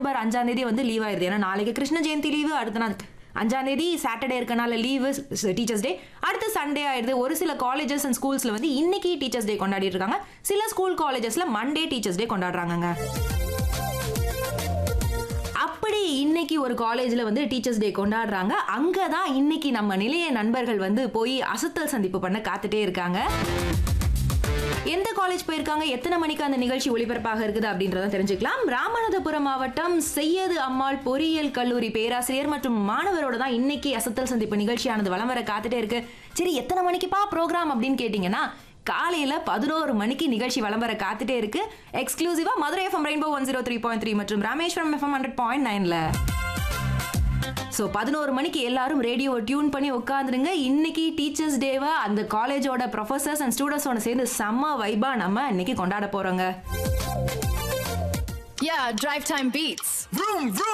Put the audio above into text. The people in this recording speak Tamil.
அக்டோபர் அஞ்சாம் தேதி வந்து லீவ் ஆயிருது ஏன்னா நாளைக்கு கிருஷ்ண ஜெயந்தி லீவு அடுத்த நாள் அஞ்சாம் தேதி சாட்டர்டே இருக்கனால லீவு டீச்சர்ஸ் டே அடுத்து சண்டே ஆயிடுது ஒரு சில காலேஜஸ் அண்ட் ஸ்கூல்ஸ்ல வந்து இன்னைக்கு டீச்சர்ஸ் டே கொண்டாடிட்டு இருக்காங்க சில ஸ்கூல் காலேஜஸ்ல மண்டே டீச்சர்ஸ் டே கொண்டாடுறாங்கங்க அப்படி இன்னைக்கு ஒரு காலேஜ்ல வந்து டீச்சர்ஸ் டே கொண்டாடுறாங்க அங்க தான் இன்னைக்கு நம்ம நிலைய நண்பர்கள் வந்து போய் அசத்தல் சந்திப்பு பண்ண காத்துட்டே இருக்காங்க எந்த காலேஜ் போயிருக்காங்க எத்தனை மணிக்கு அந்த நிகழ்ச்சி ஒளிபரப்பாக இருக்குது அப்படின்றத தெரிஞ்சுக்கலாம் ராமநாதபுரம் மாவட்டம் செய்யது அம்மாள் பொறியியல் கல்லூரி பேராசிரியர் மற்றும் மாணவரோட தான் இன்னைக்கு அசத்தல் சந்திப்பு நிகழ்ச்சியானது வலம் வர காத்துட்டே இருக்கு சரி எத்தனை மணிக்குப்பா ப்ரோக்ராம் அப்படின்னு கேட்டிங்கன்னா காலையில பதினோரு மணிக்கு நிகழ்ச்சி வலம் வர காத்துட்டே இருக்கு எக்ஸ்க்ளூசிவா Madurai FM rainbow one zero three point three மற்றும் ராமேஸ்வரம் எஃப்எம் ஹண்ட்ரட் பாயிண்ட் நைன்ல ஸோ பதினோரு மணிக்கு எல்லாரும் ரேடியோவை டியூன் பண்ணி உட்காந்துருங்க இன்னைக்கு டீச்சர்ஸ் டேவை அந்த காலேஜோட ப்ரொஃபசர்ஸ் அண்ட் ஸ்டூடெண்ட்ஸோட சேர்ந்து செம்ம வைபா நம்ம இன்னைக்கு கொண்டாட போறோங்க Yeah, drive time beats. Vroom, vroom.